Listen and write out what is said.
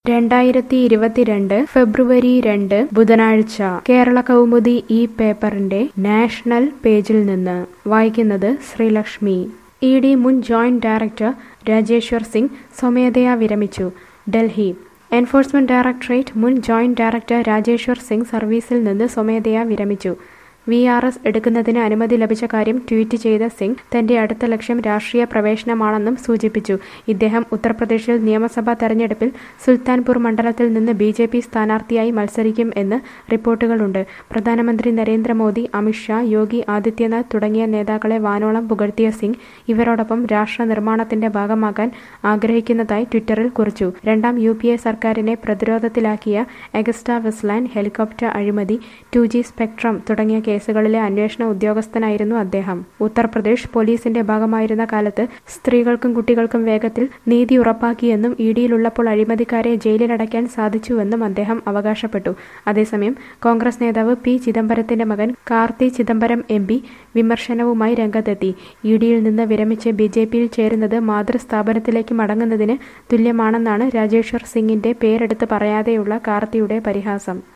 രണ്ടായിരത്തി ഇരുപത്തിരണ്ട് ഫെബ്രുവരി രണ്ട് ബുധനാഴ്ച കേരള കൗമുദി ഈ പേപ്പറിന്റെ നാഷണൽ പേജിൽ നിന്ന് വായിക്കുന്നത് ശ്രീലക്ഷ്മി ഇ ഡി മുൻ ജോയിന്റ് ഡയറക്ടർ രാജേശ്വർ സിംഗ് സ്വമേധയാ വിരമിച്ചു ഡൽഹി എൻഫോഴ്സ്മെന്റ് ഡയറക്ടറേറ്റ് മുൻ ജോയിന്റ് ഡയറക്ടർ രാജേശ്വർ സിംഗ് സർവീസിൽ നിന്ന് സ്വമേധയാ വിരമിച്ചു വി ആർ എസ് എടുക്കുന്നതിന് അനുമതി ലഭിച്ച കാര്യം ട്വീറ്റ് ചെയ്ത സിംഗ് തന്റെ അടുത്ത ലക്ഷ്യം രാഷ്ട്രീയ പ്രവേശനമാണെന്നും സൂചിപ്പിച്ചു ഇദ്ദേഹം ഉത്തർപ്രദേശിൽ നിയമസഭാ തെരഞ്ഞെടുപ്പിൽ സുൽത്താൻപൂർ മണ്ഡലത്തിൽ നിന്ന് ബി ജെ പി സ്ഥാനാർത്ഥിയായി മത്സരിക്കും എന്ന് റിപ്പോർട്ടുകളുണ്ട് പ്രധാനമന്ത്രി നരേന്ദ്രമോദി അമിത്ഷാ യോഗി ആദിത്യനാഥ് തുടങ്ങിയ നേതാക്കളെ വാനോളം പുകഴ്ത്തിയ സിംഗ് ഇവരോടൊപ്പം രാഷ്ട്ര നിർമ്മാണത്തിന്റെ ഭാഗമാകാൻ ആഗ്രഹിക്കുന്നതായി ട്വിറ്ററിൽ കുറിച്ചു രണ്ടാം യു പി എ സർക്കാരിനെ പ്രതിരോധത്തിലാക്കിയ എഗസ്റ്റ വെസ്ലാൻഡ് ഹെലികോപ്റ്റർ അഴിമതി ടു ജി സ്പെക്ട്രം തുടങ്ങിയ കേസുകളിലെ അന്വേഷണ ഉദ്യോഗസ്ഥനായിരുന്നു അദ്ദേഹം ഉത്തർപ്രദേശ് പോലീസിന്റെ ഭാഗമായിരുന്ന കാലത്ത് സ്ത്രീകൾക്കും കുട്ടികൾക്കും വേഗത്തിൽ നീതി ഉറപ്പാക്കിയെന്നും ഇ ഡിയിലുള്ളപ്പോൾ അഴിമതിക്കാരെ ജയിലിലടയ്ക്കാൻ സാധിച്ചുവെന്നും അദ്ദേഹം അവകാശപ്പെട്ടു അതേസമയം കോൺഗ്രസ് നേതാവ് പി ചിദംബരത്തിന്റെ മകൻ കാർത്തി ചിദംബരം എം പി വിമർശനവുമായി രംഗത്തെത്തി ഇ ഡിയിൽ നിന്ന് വിരമിച്ച് ബി ജെ പിയിൽ ചേരുന്നത് മാതൃസ്ഥാപനത്തിലേക്ക് മടങ്ങുന്നതിന് തുല്യമാണെന്നാണ് രാജേശ്വർ സിംഗിന്റെ പേരെടുത്ത് പറയാതെയുള്ള കാർത്തിയുടെ പരിഹാസം